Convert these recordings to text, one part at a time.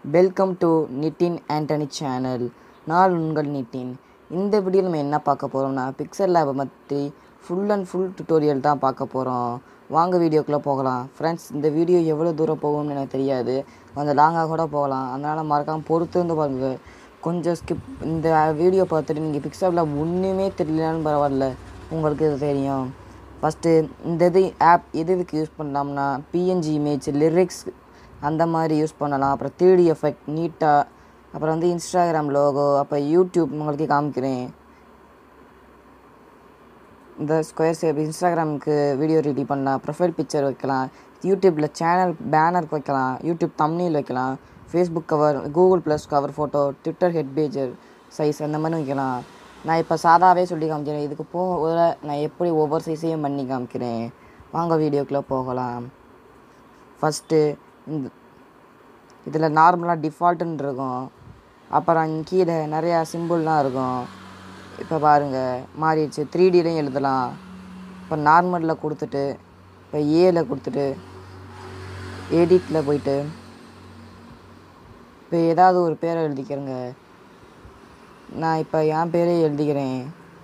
welcome to Nitin Antony channel நான் உங்கள் நிட்டின் இந்த வீடியோவில் நம்ம என்ன பார்க்க போகிறோம்னா பிக்சர் லேபை பற்றி ஃபுல் அண்ட் ஃபுல் டுட்டோரியல் தான் பார்க்க போகிறோம் வாங்க வீடியோக்குள்ளே போகலாம் ஃப்ரெண்ட்ஸ் இந்த வீடியோ எவ்வளோ தூரம் போகும்னு எனக்கு தெரியாது கொஞ்சம் லாங்காக கூட போகலாம் அதனால் மறக்காமல் பொறுத்து வந்து பாருங்க கொஞ்சம் ஸ்கிப் இந்த வீடியோ பார்த்துட்டு நீங்கள் பிக்சர் லேப் ஒன்றுமே தெரியலன்னு பரவாயில்ல உங்களுக்கு இது தெரியும் ஃபஸ்ட்டு இந்த இது ஆப் எதுக்கு யூஸ் பண்ணலாம்னா பிஎன்ஜி இமேஜ் லிரிக்ஸ் அந்த மாதிரி யூஸ் பண்ணலாம் அப்புறம் த்ரீடி எஃபெக்ட் நீட்டாக அப்புறம் வந்து இன்ஸ்டாகிராம் லோகோ அப்போ யூடியூப் உங்களுக்கு காமிக்கிறேன் இந்த ஸ்கொயர் ஷேப் இன்ஸ்டாகிராமுக்கு வீடியோ ரெடி பண்ணலாம் ப்ரொஃபைல் பிக்சர் வைக்கலாம் யூடியூப்பில் சேனல் பேனர் வைக்கலாம் யூடியூப் தம்னியில் வைக்கலாம் Facebook cover Google plus cover photo Twitter header size அந்த மாதிரி வைக்கலாம் நான் இப்போ சாதாவே சொல்லி காமிக்கிறேன் இதுக்கு போக நான் எப்படி ஒவ்வொரு சைஸையும் பண்ணி காமிக்கிறேன் வாங்க வீடியோக்குள்ளே போகலாம் ஃபஸ்ட்டு இந்த இதில் நார்மலாக டிஃபால்ட்டுன்னு இருக்கும் அப்புறம் கீழே நிறையா சிம்பிள்லாம் இருக்கும் இப்போ பாருங்கள் மாறிடுச்சு த்ரீ டிலையும் எழுதலாம் இப்போ நார்மலில் கொடுத்துட்டு இப்போ ஏல கொடுத்துட்டு எடிட்டில் போயிட்டு இப்போ ஏதாவது ஒரு பேரை எழுதிக்கிறேங்க நான் இப்போ என் பேரே எழுதிக்கிறேன்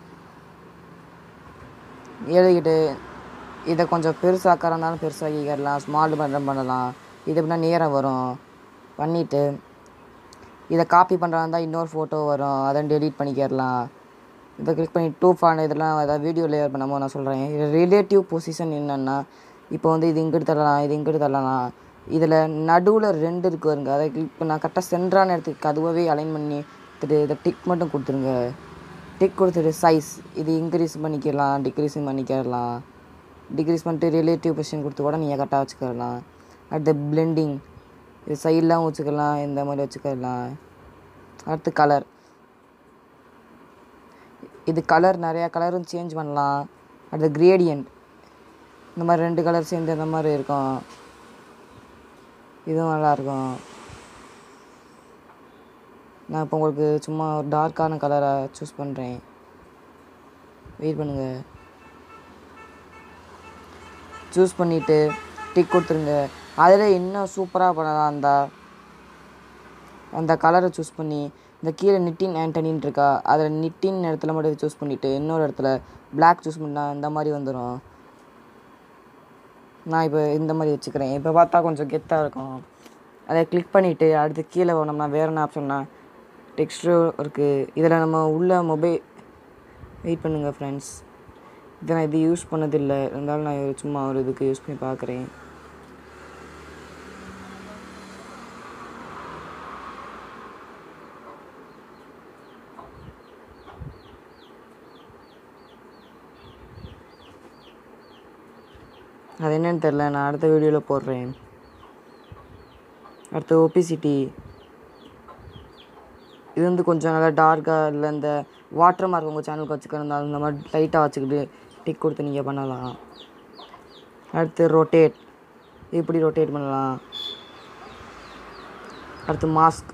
எழுதிக்கிட்டு இதை கொஞ்சம் பெருசாக்கிறா இருந்தாலும் பெருசாக்கிக்கிறலாம் ஸ்மால் பண்ணுற பண்ணலாம் இது எப்படின்னா நேரம் வரும் பண்ணிவிட்டு இதை காப்பி பண்ணுறதா இருந்தால் இன்னொரு ஃபோட்டோ வரும் அதை டெலீட் பண்ணிக்கிறலாம் இதை கிளிக் பண்ணி டூ ஃபான் இதெல்லாம் ஏதாவது வீடியோ லேயர் பண்ணும்போது நான் சொல்கிறேன் இது ரிலேட்டிவ் பொசிஷன் என்னென்னா இப்போ வந்து இது இங்கிட்டு தள்ளலாம் இது இங்கிட்டு தள்ளலாம் இதில் நடுவில் ரெண்டு இருக்கு வருங்க அதை கிளிக் பண்ணால் கரெக்டாக சென்ட்ரான இடத்துக்கு அதுவாகவே அலைன் பண்ணி எடுத்துட்டு இதை டிக் மட்டும் கொடுத்துருங்க டிக் கொடுத்துட்டு சைஸ் இது இன்க்ரீஸ் பண்ணிக்கலாம் டிக்ரீஸும் பண்ணிக்கலாம் டிக்ரீஸ் பண்ணிட்டு ரிலேட்டிவ் பொசிஷன் கொடுத்து கூட நீங்கள் கரெக்டாக வச்சுக்கலாம் அடுத்து பிளெண்டிங் இது சைட்லாம் வச்சுக்கலாம் இந்த மாதிரி வச்சுக்கலாம் அடுத்து கலர் இது கலர் நிறையா கலரும் சேஞ்ச் பண்ணலாம் அடுத்து கிரேடியன்ட் இந்த மாதிரி ரெண்டு கலர் சேர்ந்து இந்த மாதிரி இருக்கும் இதுவும் நல்லாயிருக்கும் நான் இப்போ உங்களுக்கு சும்மா ஒரு டார்க்கான கலரை சூஸ் பண்ணுறேன் வெயிட் பண்ணுங்கள் சூஸ் பண்ணிவிட்டு டிக் கொடுத்துருங்க அதில் இன்னும் சூப்பராக பண்ணலாம் அந்த அந்த கலரை சூஸ் பண்ணி இந்த கீழே நிட்டின் ஆண்டனின்னு இருக்கா அதில் நிட்டின் இடத்துல மட்டும் சூஸ் பண்ணிவிட்டு இன்னொரு இடத்துல பிளாக் சூஸ் பண்ணால் இந்த மாதிரி வந்துடும் நான் இப்போ இந்த மாதிரி வச்சுக்கிறேன் இப்போ பார்த்தா கொஞ்சம் கெத்தாக இருக்கும் அதை கிளிக் பண்ணிவிட்டு அடுத்து கீழே போனோம்னா வேறு என்ன ஆப்ஷன்னா டெக்ஸ்டர் இருக்குது இதில் நம்ம உள்ள மொபைல் வெயிட் பண்ணுங்கள் ஃப்ரெண்ட்ஸ் இதை நான் இது யூஸ் பண்ணதில்லை இருந்தாலும் நான் இது சும்மா ஒரு இதுக்கு யூஸ் பண்ணி பார்க்குறேன் அது என்னன்னு தெரில நான் அடுத்த வீடியோவில் போடுறேன் அடுத்து ஒபிசிட்டி இது வந்து கொஞ்சம் நல்லா டார்க்காக இல்லை இந்த வாட்டர் மார்க் உங்கள் சேனலுக்கு வச்சுக்கணும் அந்த மாதிரி லைட்டாக வச்சுக்கிட்டு டிக் கொடுத்து நீங்கள் பண்ணலாம் அடுத்து ரொட்டேட் இப்படி ரொட்டேட் பண்ணலாம் அடுத்து மாஸ்க்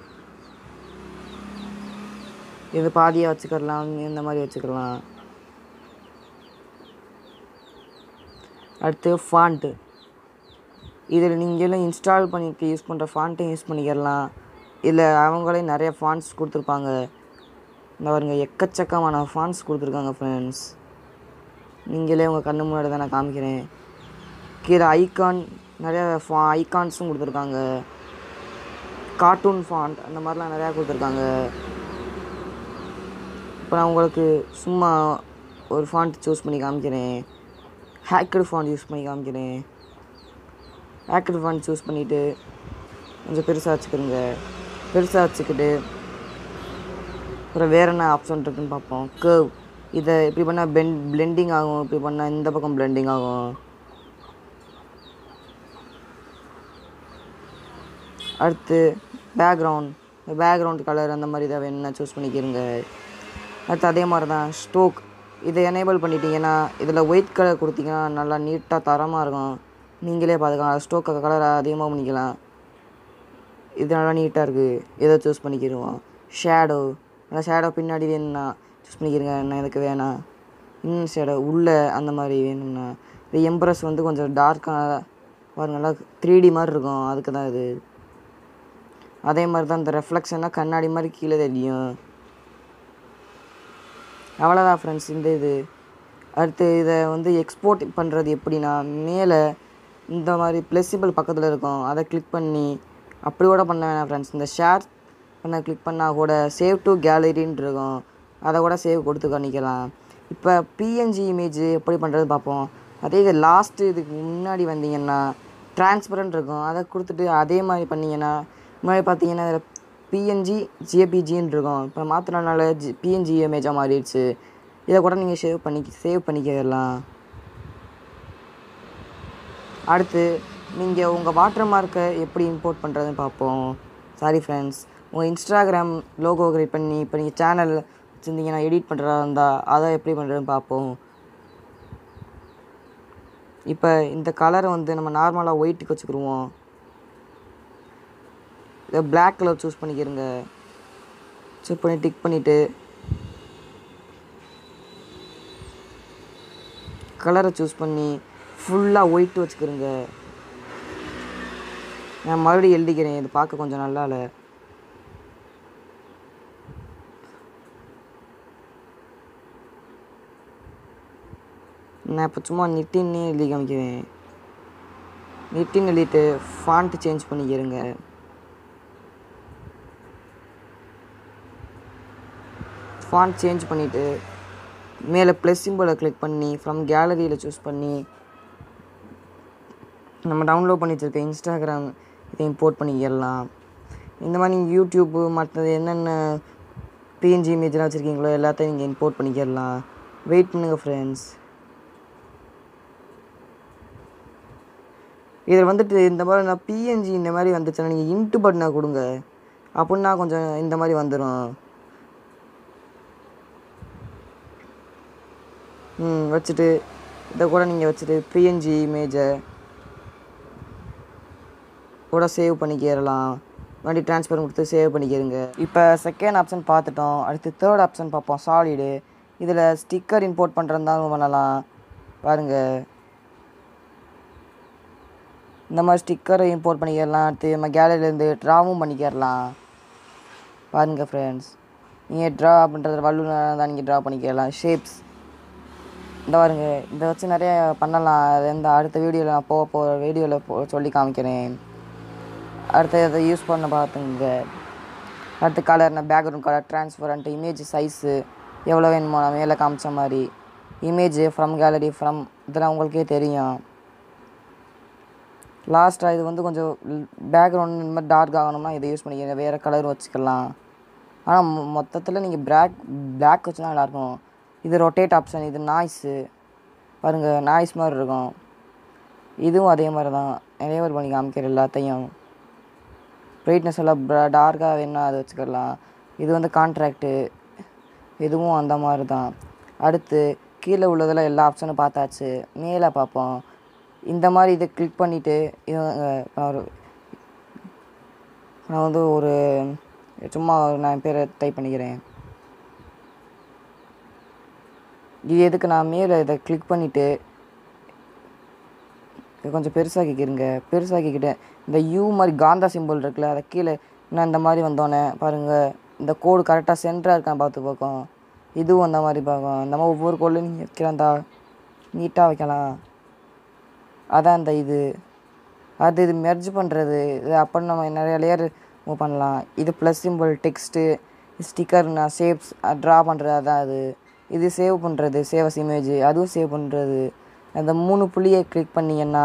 இது பாதியாக வச்சுக்கலாம் இந்த மாதிரி வச்சுக்கலாம் அடுத்து ஃபாண்ட்டு இதில் நீங்களும் இன்ஸ்டால் பண்ணிக்க யூஸ் பண்ணுற ஃபாண்ட்டையும் யூஸ் பண்ணிக்கிறலாம் இல்லை அவங்களே நிறைய ஃபாண்ட்ஸ் கொடுத்துருப்பாங்க இந்த பாருங்க எக்கச்சக்கமான ஃபாண்ட்ஸ் கொடுத்துருக்காங்க ஃப்ரெண்ட்ஸ் நீங்களே உங்கள் கண்ணு முன்னாடி தான் நான் காமிக்கிறேன் கீழே ஐகான் நிறைய ஃபா ஐகான்ஸும் கொடுத்துருக்காங்க கார்ட்டூன் ஃபாண்ட் அந்த மாதிரிலாம் நிறையா கொடுத்துருக்காங்க இப்போ நான் உங்களுக்கு சும்மா ஒரு ஃபாண்ட் சூஸ் பண்ணி காமிக்கிறேன் ஹேக்கடு ஃபாண்ட் யூஸ் பண்ணி காமிக்கிறேன் ஹேக்கடு ஃபாண்ட் சூஸ் பண்ணிவிட்டு கொஞ்சம் பெருசாக வச்சுக்கிறோங்க பெருசாக வச்சுக்கிட்டு அப்புறம் வேறு என்ன ஆப்ஷன் இருக்குன்னு பார்ப்போம் கேர்வ் இதை இப்படி பண்ணால் பென் பிளெண்டிங் ஆகும் இப்படி பண்ணால் இந்த பக்கம் பிளெண்டிங் ஆகும் அடுத்து பேக்ரவுண்ட் இந்த பேக்ரவுண்ட் கலர் அந்த மாதிரி இதை வேணும்னா சூஸ் பண்ணிக்கிறங்க அடுத்து அதே மாதிரி தான் ஸ்டோக் இதை எனேபிள் பண்ணிட்டீங்கன்னா இதில் ஒயிட் கலர் கொடுத்தீங்கன்னா நல்லா நீட்டாக தரமாக இருக்கும் நீங்களே பார்த்துக்கலாம் ஸ்டோக் கலரை அதிகமாக பண்ணிக்கலாம் இது நல்லா நீட்டாக இருக்குது இதை சூஸ் பண்ணிக்கிடுவோம் ஷேடோ நல்லா ஷேடோ பின்னாடி வேணும்னா சூஸ் பண்ணிக்கிறங்க நான் இதுக்கு வேணாம் இன்னும் ஷேடோ உள்ளே அந்த மாதிரி வேணும்னா இது எம்ப்ரஸ் வந்து கொஞ்சம் டார்க்காக பாருங்க நல்லா த்ரீ டி மாதிரி இருக்கும் அதுக்கு தான் இது அதே மாதிரி தான் இந்த ரெஃப்ளெக்ஷனாக கண்ணாடி மாதிரி கீழே தெரியும் அவ்வளோதான் ஃப்ரெண்ட்ஸ் இந்த இது அடுத்து இதை வந்து எக்ஸ்போர்ட் பண்ணுறது எப்படின்னா மேலே இந்த மாதிரி ப்ளெஸிபிள் பக்கத்தில் இருக்கும் அதை கிளிக் பண்ணி அப்படி கூட பண்ண வேணாம் ஃப்ரெண்ட்ஸ் இந்த ஷேர் பண்ண கிளிக் பண்ணால் கூட சேவ் டு கேலரின்னு இருக்கும் அதை கூட சேவ் கொடுத்து பண்ணிக்கலாம் இப்போ பிஎன்ஜி இமேஜ் எப்படி பண்ணுறது பார்ப்போம் அதே இது லாஸ்ட்டு இதுக்கு முன்னாடி வந்தீங்கன்னா டிரான்ஸ்பரண்ட் இருக்கும் அதை கொடுத்துட்டு அதே மாதிரி பண்ணீங்கன்னா முன்னாடி பார்த்தீங்கன்னா இதில் பிஎன்ஜி ஜேபிஜின்னு இருக்கும் இப்போ மாற்றினால ஜி பிஎன்ஜி இமேஜாக மாறிடுச்சு இதை கூட நீங்கள் சேவ் பண்ணி சேவ் பண்ணிக்கலாம் அடுத்து நீங்கள் உங்கள் வாட்டர் மார்க்கை எப்படி இம்போர்ட் பண்ணுறதுன்னு பார்ப்போம் சாரி ஃப்ரெண்ட்ஸ் உங்கள் இன்ஸ்டாகிராம் லோகோ கிரியேட் பண்ணி இப்போ நீங்கள் சேனல் வச்சுருந்தீங்கன்னா எடிட் பண்ணுறதா இருந்தால் அதை எப்படி பண்ணுறதுன்னு பார்ப்போம் இப்போ இந்த கலரை வந்து நம்ம நார்மலாக ஒயிட்டுக்கு வச்சுக்கிருவோம் இதை Black கலர் சூஸ் பண்ணிக்கிறங்க சூஸ் பண்ணி டிக் பண்ணிவிட்டு கலரை சூஸ் பண்ணி ஃபுல்லாக ஒயிட் வச்சுக்கிறங்க நான் மறுபடியும் எழுதிக்கிறேன் இது பார்க்க கொஞ்சம் நல்லா இல்லை நான் இப்போ சும்மா நிட்டின்னு எழுதி காமிக்கிறேன் நிட்டின்னு எழுதிட்டு ஃபாண்ட் சேஞ்ச் பண்ணிக்கிறேங்க ஃபாண்ட் சேஞ்ச் பண்ணிவிட்டு மேலே ப்ளஸ் சிம்பிளை கிளிக் பண்ணி ஃப்ரம் கேலரியில் சூஸ் பண்ணி நம்ம டவுன்லோட் பண்ணி வச்சுருக்க இன்ஸ்டாகிராம் இதை இம்போர்ட் பண்ணிக்கிடலாம் இந்த மாதிரி நீங்கள் யூடியூப்பு மற்றது என்னென்ன பிஎன்ஜி இமேஜ்லாம் வச்சுருக்கீங்களோ எல்லாத்தையும் நீங்கள் இம்போர்ட் பண்ணிக்கிடலாம் வெயிட் பண்ணுங்கள் ஃப்ரெண்ட்ஸ் இதில் வந்துட்டு இந்த மாதிரி நான் பிஎன்ஜி இந்த மாதிரி வந்துச்சுன்னா நீங்கள் இன்ட்டு பட்டனை கொடுங்க அப்படின்னா கொஞ்சம் இந்த மாதிரி வந்துடும் ம் வச்சுட்டு இதை கூட நீங்கள் வச்சுட்டு பிஎன்ஜி இமேஜை கூட சேவ் பண்ணிக்கிறலாம் வண்டி ட்ரான்ஸ்ஃபர் கொடுத்து சேவ் பண்ணிக்கிறங்க இப்போ செகண்ட் ஆப்ஷன் பார்த்துட்டோம் அடுத்து தேர்ட் ஆப்ஷன் பார்ப்போம் சாலிடு இதில் ஸ்டிக்கர் இம்போர்ட் பண்ணுறதுதான் பண்ணலாம் பாருங்கள் இந்த மாதிரி ஸ்டிக்கரை இம்போர்ட் பண்ணிக்கிறலாம் அடுத்து நம்ம கேலரியிலேருந்து ட்ராவும் பண்ணிக்கிறலாம் பாருங்கள் ஃப்ரெண்ட்ஸ் நீங்கள் ட்ரா பண்ணுறது வல்லுநராக தான் நீங்கள் ட்ரா பண்ணிக்கலாம் ஷேப்ஸ் இந்த பாருங்க இதை வச்சு நிறைய பண்ணலாம் அது இந்த அடுத்த வீடியோவில் நான் போக போகிற வீடியோவில் போ சொல்லி காமிக்கிறேன் அடுத்து இதை யூஸ் பண்ண பார்த்துங்க அடுத்து கலர் நான் background colour transparent image size எவ்வளோ வேணுமோ நான் மேலே காமிச்ச மாதிரி இமேஜ் ஃப்ரம் கேலரி ஃப்ரம் இதெல்லாம் உங்களுக்கே தெரியும் லாஸ்ட்டாக இது வந்து கொஞ்சம் பேக்ரவுண்ட் இந்த மாதிரி டார்க் ஆகணும்னா இதை யூஸ் பண்ணிக்கங்க வேறு கலர் வச்சுக்கலாம் ஆனால் மொத்தத்தில் நீங்கள் பிளாக் பிளாக் வச்சுனா நல்லாயிருக்கும் இது ரொட்டேட் ஆப்ஷன் இது நாய்ஸு பாருங்கள் நாய்ஸ் மாதிரி இருக்கும் இதுவும் அதே மாதிரி தான் எனேபிள் பண்ணி காமிக்கிற எல்லாத்தையும் பிரைட்னஸ் எல்லாம் டார்க்காக வேணும்னா அதை வச்சுக்கலாம் இது வந்து கான்ட்ராக்டு இதுவும் அந்த மாதிரி தான் அடுத்து கீழே உள்ளதில் எல்லா ஆப்ஷனும் பார்த்தாச்சு மேலே பார்ப்போம் இந்த மாதிரி இதை கிளிக் பண்ணிவிட்டு இது அஹ், நான் ஒரு நான் வந்து ஒரு சும்மா நான் பேரை டைப் பண்ணிக்கிறேன் இது எதுக்கு நான் மேலே இதை கிளிக் பண்ணிவிட்டு இது கொஞ்சம் பெருசாக்கிக்கிறங்க பெருசாக்கிக்கிட்டேன் இந்த யூ மாதிரி காந்தா சிம்பிள் இருக்குல்ல அதை கீழே நான் இந்த மாதிரி வந்தோடனே பாருங்கள் இந்த கோடு கரெக்டாக சென்டராக இருக்கான் பார்த்து பார்க்கும் இதுவும் அந்த மாதிரி பார்க்கும் இந்த மாதிரி ஒவ்வொரு கோட்லையும் நீங்கள் வைக்கிறந்தா நீட்டாக வைக்கலாம் அதான் இந்த இது அது இது மெர்ஜ் பண்ணுறது இது அப்போ நம்ம நிறைய லேயர் மூவ் பண்ணலாம் இது ப்ளஸ் சிம்பிள் டெக்ஸ்ட்டு ஸ்டிக்கர்னா ஷேப்ஸ் ட்ரா பண்ணுறது அதான் அது இது சேவ் பண்ணுறது சேவஸ் இமேஜ் அதுவும் சேவ் பண்ணுறது அந்த மூணு புள்ளியை கிளிக் பண்ணிங்கன்னா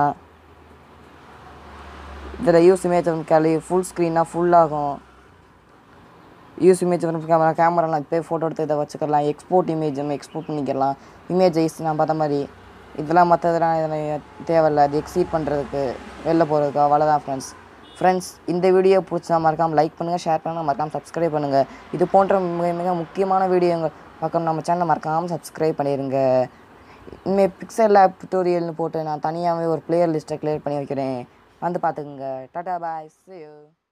இதில் யூஸ் இமேஜ் கேலி ஃபுல் ஸ்க்ரீனாக ஃபுல்லாகும் யூஸ் இமேஜ் கேமரா கேமராலாம் இப்போ ஃபோட்டோ எடுத்து இதை வச்சுக்கலாம் எக்ஸ்போர்ட் இமேஜ் நம்ம எக்ஸ்போர்ட் பண்ணிக்கலாம் இமேஜ் ஐஸ் நான் பார்த்த மாதிரி இதெல்லாம் மற்றதெல்லாம் இதெல்லாம் தேவையில்ல அது எக்ஸீட் பண்ணுறதுக்கு வெளில போகிறதுக்கு அவ்வளோதான் ஃப்ரெண்ட்ஸ் ஃப்ரெண்ட்ஸ் இந்த வீடியோ பிடிச்சா மறக்காமல் லைக் பண்ணுங்கள் ஷேர் பண்ணுங்கள் மறக்காமல் சப்ஸ்கிரைப் பண்ணுங்கள் இது போன்ற மிக மிக முக்கியமான வீடியோங்கள் பார்க்கணும் நம்ம சேனலை மறக்காமல் சப்ஸ்கிரைப் பண்ணிடுங்க இனிமேல் பிக்சல் லேப் டுட்டோரியல்னு போட்டு நான் தனியாகவே ஒரு பிளேயர் லிஸ்ட்டை கிளியர் பண்ணி வைக்கிறேன் வந்து பார்த்துக்குங்க டாடா பாய் see you